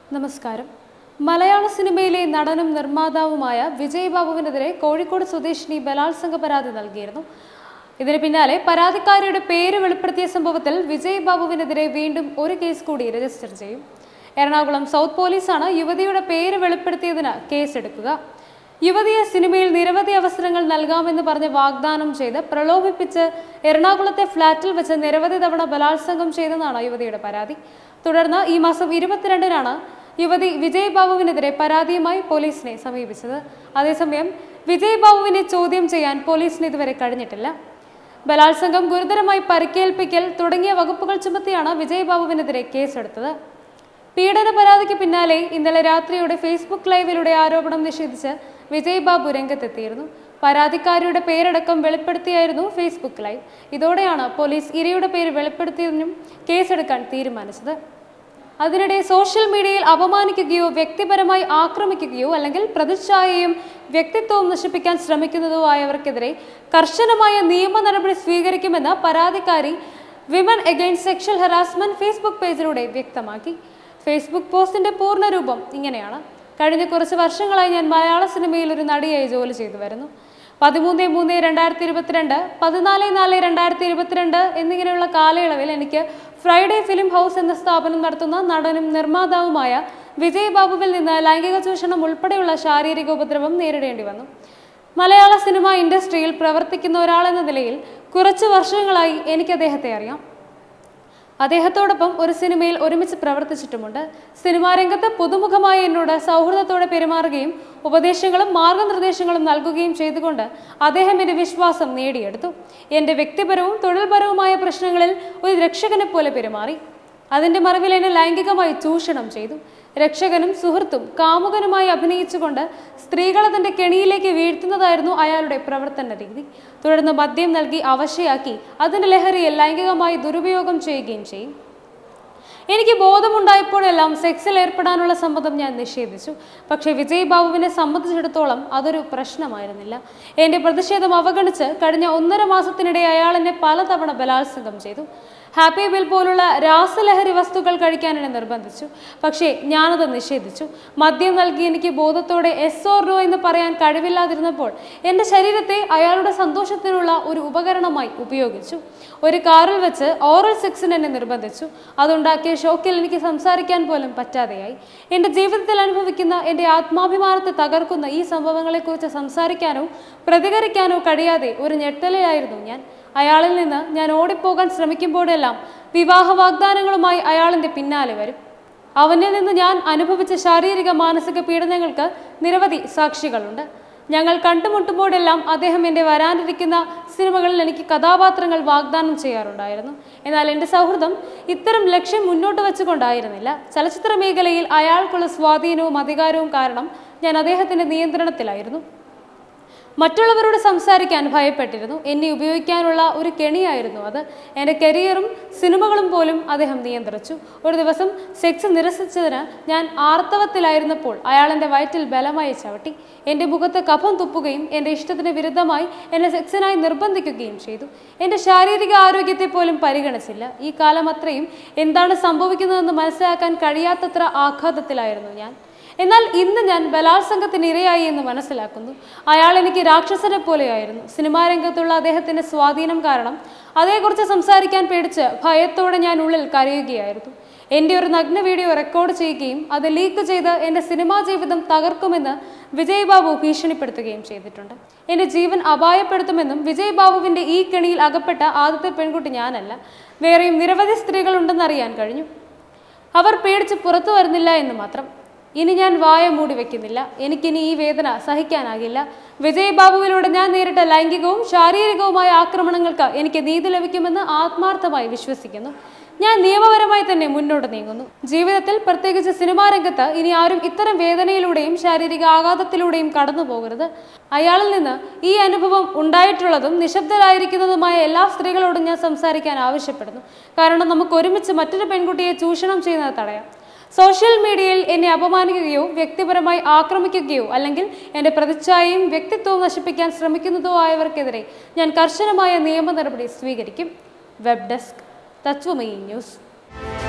നമസ്കാരം മലയാള സിനിമയിലെ നടനും നിർമ്മാതാവുമായ വിജയ് ബാബുവിനെതിരെ കോഴിക്കോട് സ്വദേശിനി ബലാത്സംഗ പരാതി നൽകിയിരുന്നു ഇതിന് പിന്നാലെ പരാതിക്കാരിയുടെ പേര് വെളിപ്പെടുത്തിയ സംഭവത്തിൽ വിജയ് ബാബുവിനെതിരെ വീണ്ടും ഒരു കേസ് കൂടി രജിസ്റ്റർ ചെയ്യും എറണാകുളം സൗത്ത് പോലീസാണ് യുവതിയുടെ പേര് വെളിപ്പെടുത്തിയതിന് കേസെടുക്കുക യുവതിയെ സിനിമയിൽ നിരവധി അവസരങ്ങൾ നൽകാമെന്ന് പറഞ്ഞ് വാഗ്ദാനം ചെയ്ത് പ്രലോഭിപ്പിച്ച് എറണാകുളത്തെ ഫ്ളാറ്റിൽ വെച്ച് നിരവധി തവണ ബലാത്സംഗം ചെയ്തെന്നാണ് യുവതിയുടെ പരാതി തുടർന്ന് ഈ മാസം ഇരുപത്തിരണ്ടിനാണ് യുവതി വിജയ് ബാബുവിനെതിരെ പരാതിയുമായി പോലീസിനെ സമീപിച്ചത് അതേസമയം വിജയ് ബാബുവിനെ ചോദ്യം ചെയ്യാൻ പോലീസിന് ഇതുവരെ കഴിഞ്ഞിട്ടില്ല ബലാത്സംഗം ഗുരുതരമായി പരിക്കേൽപ്പിക്കൽ തുടങ്ങിയ വകുപ്പുകൾ ചുമത്തിയാണ് വിജയ് ബാബുവിനെതിരെ കേസെടുത്തത് പീഡന പരാതിക്ക് പിന്നാലെ ഇന്നലെ രാത്രിയോടെ ഫേസ്ബുക്ക് ലൈവിലൂടെ ആരോപണം നിഷേധിച്ച് വിജയ് ബാബു രംഗത്തെത്തിയിരുന്നു പരാതിക്കാരിയുടെ പേരടക്കം വെളിപ്പെടുത്തിയായിരുന്നു ഫേസ്ബുക്ക് ലൈവ് ഇതോടെയാണ് പോലീസ് ഇരയുടെ പേര് വെളിപ്പെടുത്തിയതിനും കേസെടുക്കാൻ തീരുമാനിച്ചത് അതിനിടെ സോഷ്യൽ മീഡിയയിൽ അപമാനിക്കുകയോ വ്യക്തിപരമായി ആക്രമിക്കുകയോ അല്ലെങ്കിൽ പ്രതിച്ഛായയും വ്യക്തിത്വവും നശിപ്പിക്കാൻ ശ്രമിക്കുന്നതോ ആയവർക്കെതിരെ കർശനമായ നിയമ നടപടി സ്വീകരിക്കുമെന്ന് പരാതിക്കാരി women against sexual harassment Facebook പേജിലൂടെ വ്യക്തമാക്കി ഫേസ്ബുക്ക് പോസ്റ്റിന്റെ പൂർണ്ണരൂപം ഇങ്ങനെയാണ് കഴിഞ്ഞ കുറച്ച് വർഷങ്ങളായി ഞാൻ മലയാള സിനിമയിൽ ഒരു നടിയായി ജോലി ചെയ്തു വരുന്നു പതിമൂന്ന് മൂന്ന് രണ്ടായിരത്തി ഇരുപത്തിരണ്ട് പതിനാല് നാല് രണ്ടായിരത്തി ഇരുപത്തിരണ്ട് എന്നിങ്ങനെയുള്ള കാലയളവിൽ എനിക്ക് ഫ്രൈഡേ ഫിലിം ഹൗസ് എന്ന സ്ഥാപനം നടത്തുന്ന നടനും നിർമ്മാതാവുമായ വിജയ് ബാബുവിൽ നിന്ന് ലൈംഗിക ചൂഷണം ഉൾപ്പെടെയുള്ള ശാരീരിക ഉപദ്രവം നേരിടേണ്ടി വന്നു മലയാള സിനിമ ഇൻഡസ്ട്രിയിൽ പ്രവർത്തിക്കുന്ന ഒരാളെന്ന നിലയിൽ കുറച്ച് വർഷങ്ങളായി എനിക്ക് അദ്ദേഹത്തെ അറിയാം അദ്ദേഹത്തോടൊപ്പം ഒരു സിനിമയിൽ ഒരുമിച്ച് പ്രവർത്തിച്ചിട്ടുമുണ്ട് സിനിമാ രംഗത്ത് പുതുമുഖമായി എന്നോട് സൗഹൃദത്തോടെ പെരുമാറുകയും ഉപദേശങ്ങളും മാർഗനിർദ്ദേശങ്ങളും നൽകുകയും ചെയ്തുകൊണ്ട് അദ്ദേഹം എൻ്റെ വിശ്വാസം നേടിയെടുത്തു എൻ്റെ വ്യക്തിപരവും തൊഴിൽപരവുമായ പ്രശ്നങ്ങളിൽ ഒരു രക്ഷകനെ പോലെ പെരുമാറി അതിൻ്റെ മറവിൽ എന്നെ ലൈംഗികമായി ചൂഷണം ചെയ്തു രക്ഷകനും സുഹൃത്തും കാമുകനുമായി അഭിനയിച്ചുകൊണ്ട് സ്ത്രീകളെ തന്റെ കെണിയിലേക്ക് വീഴ്ത്തുന്നതായിരുന്നു അയാളുടെ പ്രവർത്തന രീതി തുടർന്ന് മദ്യം നൽകി അവശയാക്കി അതിന്റെ ലഹരിയിൽ ലൈംഗികമായി ദുരുപയോഗം ചെയ്യുകയും ചെയ്യും എനിക്ക് ബോധമുണ്ടായപ്പോഴെല്ലാം സെക്സിൽ ഏർപ്പെടാനുള്ള സമ്മതം ഞാൻ നിഷേധിച്ചു പക്ഷേ വിജയ് ബാബുവിനെ സംബന്ധിച്ചിടത്തോളം അതൊരു പ്രശ്നമായിരുന്നില്ല എൻ്റെ പ്രതിഷേധം അവഗണിച്ച് കഴിഞ്ഞ ഒന്നര മാസത്തിനിടെ അയാൾ എന്നെ പലതവണ ബലാത്സംഗം ചെയ്തു ഹാപ്പി ബിൽ പോലുള്ള രാസലഹരി വസ്തുക്കൾ കഴിക്കാൻ എന്നെ നിർബന്ധിച്ചു പക്ഷേ ഞാനത് നിഷേധിച്ചു മദ്യം നൽകി എനിക്ക് ബോധത്തോടെ എസ് ഓർ നോ എന്ന് പറയാൻ കഴിവില്ലാതിരുന്നപ്പോൾ എൻ്റെ ശരീരത്തെ അയാളുടെ സന്തോഷത്തിനുള്ള ഒരു ഉപകരണമായി ഉപയോഗിച്ചു ഒരു കാറിൽ വെച്ച് ഓറൽ സെക്സിന് എന്നെ നിർബന്ധിച്ചു അതുണ്ടാക്കിയ ഷോക്കിൽ എനിക്ക് സംസാരിക്കാൻ പോലും പറ്റാതെയായി എൻ്റെ ജീവിതത്തിൽ അനുഭവിക്കുന്ന എൻ്റെ ആത്മാഭിമാനത്തെ തകർക്കുന്ന ഈ സംഭവങ്ങളെക്കുറിച്ച് സംസാരിക്കാനോ പ്രതികരിക്കാനോ കഴിയാതെ ഒരു ഞെട്ടലിലായിരുന്നു ഞാൻ അയാളിൽ നിന്ന് ഞാൻ ഓടിപ്പോകാൻ ശ്രമിക്കുമ്പോഴെല്ലാം വിവാഹ വാഗ്ദാനങ്ങളുമായി അയാളിൻ്റെ പിന്നാലെ വരും അവനിൽ നിന്ന് ഞാൻ അനുഭവിച്ച ശാരീരിക മാനസിക പീഡനങ്ങൾക്ക് നിരവധി സാക്ഷികളുണ്ട് ഞങ്ങൾ കണ്ടുമുട്ടുമ്പോഴെല്ലാം അദ്ദേഹം എൻ്റെ വരാനിരിക്കുന്ന സിനിമകളിൽ എനിക്ക് കഥാപാത്രങ്ങൾ വാഗ്ദാനം ചെയ്യാറുണ്ടായിരുന്നു എന്നാൽ എൻ്റെ സൗഹൃദം ഇത്തരം ലക്ഷ്യം മുന്നോട്ട് വെച്ചുകൊണ്ടായിരുന്നില്ല ചലച്ചിത്ര മേഖലയിൽ അയാൾക്കുള്ള സ്വാധീനവും അധികാരവും കാരണം ഞാൻ അദ്ദേഹത്തിൻ്റെ നിയന്ത്രണത്തിലായിരുന്നു മറ്റുള്ളവരോട് സംസാരിക്കാൻ ഭയപ്പെട്ടിരുന്നു എന്നെ ഉപയോഗിക്കാനുള്ള ഒരു കെണിയായിരുന്നു അത് എൻ്റെ കരിയറും സിനിമകളും പോലും അദ്ദേഹം നിയന്ത്രിച്ചു ഒരു ദിവസം സെക്സ് നിരസിച്ചതിന് ഞാൻ ആർത്തവത്തിലായിരുന്നപ്പോൾ അയാൾ എൻ്റെ വയറ്റിൽ ബലമായി ചവിട്ടി എൻ്റെ മുഖത്ത് കഫം തുപ്പുകയും എൻ്റെ ഇഷ്ടത്തിന് വിരുദ്ധമായി എന്നെ സെക്സിനായി നിർബന്ധിക്കുകയും ചെയ്തു എൻ്റെ ശാരീരിക ആരോഗ്യത്തെ പോലും പരിഗണിച്ചില്ല ഈ കാലം അത്രയും എന്താണ് സംഭവിക്കുന്നതെന്ന് മനസ്സിലാക്കാൻ കഴിയാത്തത്ര ആഘാതത്തിലായിരുന്നു ഞാൻ എന്നാൽ ഇന്ന് ഞാൻ ബലാത്സംഗത്തിന് ഇരയായി എന്ന് മനസ്സിലാക്കുന്നു അയാൾ എനിക്ക് രാക്ഷസനെ പോലെയായിരുന്നു സിനിമാ രംഗത്തുള്ള അദ്ദേഹത്തിന്റെ സ്വാധീനം കാരണം അതേക്കുറിച്ച് സംസാരിക്കാൻ പേടിച്ച് ഭയത്തോടെ ഞാൻ ഉള്ളിൽ കരയുകയായിരുന്നു എൻ്റെ ഒരു നഗ്ന വീഡിയോ റെക്കോർഡ് ചെയ്യുകയും അത് ലീക്ക് ചെയ്ത് എൻ്റെ സിനിമാ ജീവിതം തകർക്കുമെന്ന് വിജയ് ബാബു ഭീഷണിപ്പെടുത്തുകയും ചെയ്തിട്ടുണ്ട് എൻ്റെ ജീവൻ അപായപ്പെടുത്തുമെന്നും വിജയ് ബാബുവിൻ്റെ ഈ കെണിയിൽ അകപ്പെട്ട ആദ്യത്തെ പെൺകുട്ടി ഞാനല്ല വേറെയും നിരവധി സ്ത്രീകളുണ്ടെന്നറിയാൻ കഴിഞ്ഞു അവർ പേടിച്ച് പുറത്തു വരുന്നില്ല എന്ന് മാത്രം ഇനി ഞാൻ വായ മൂടി വെക്കുന്നില്ല എനിക്കിനി ഈ വേദന സഹിക്കാനാകില്ല വിജയ് ബാബുവിലൂടെ ഞാൻ നേരിട്ട ലൈംഗികവും ശാരീരികവുമായ ആക്രമണങ്ങൾക്ക് എനിക്ക് നീതി ലഭിക്കുമെന്ന് ആത്മാർത്ഥമായി വിശ്വസിക്കുന്നു ഞാൻ നിയമപരമായി തന്നെ മുന്നോട്ട് നീങ്ങുന്നു ജീവിതത്തിൽ പ്രത്യേകിച്ച് സിനിമാ രംഗത്ത് ഇനി ആരും ഇത്തരം വേദനയിലൂടെയും ശാരീരിക ആഘാതത്തിലൂടെയും കടന്നു പോകരുത് അയാളിൽ നിന്ന് ഈ അനുഭവം ഉണ്ടായിട്ടുള്ളതും നിശബ്ദരായിരിക്കുന്നതുമായ എല്ലാ സ്ത്രീകളോടും ഞാൻ സംസാരിക്കാൻ ആവശ്യപ്പെടുന്നു കാരണം നമുക്ക് ഒരുമിച്ച് മറ്റൊരു പെൺകുട്ടിയെ ചൂഷണം ചെയ്യുന്നത് തടയാം സോഷ്യൽ മീഡിയയിൽ എന്നെ അപമാനിക്കുകയോ വ്യക്തിപരമായി ആക്രമിക്കുകയോ അല്ലെങ്കിൽ എൻ്റെ പ്രതിച്ഛായയും വ്യക്തിത്വവും നശിപ്പിക്കാൻ ശ്രമിക്കുന്നതോ ആയവർക്കെതിരെ ഞാൻ കർശനമായ നിയമ നടപടി സ്വീകരിക്കും വെബ് ഡെസ്ക് തത്വമയി ന്യൂസ്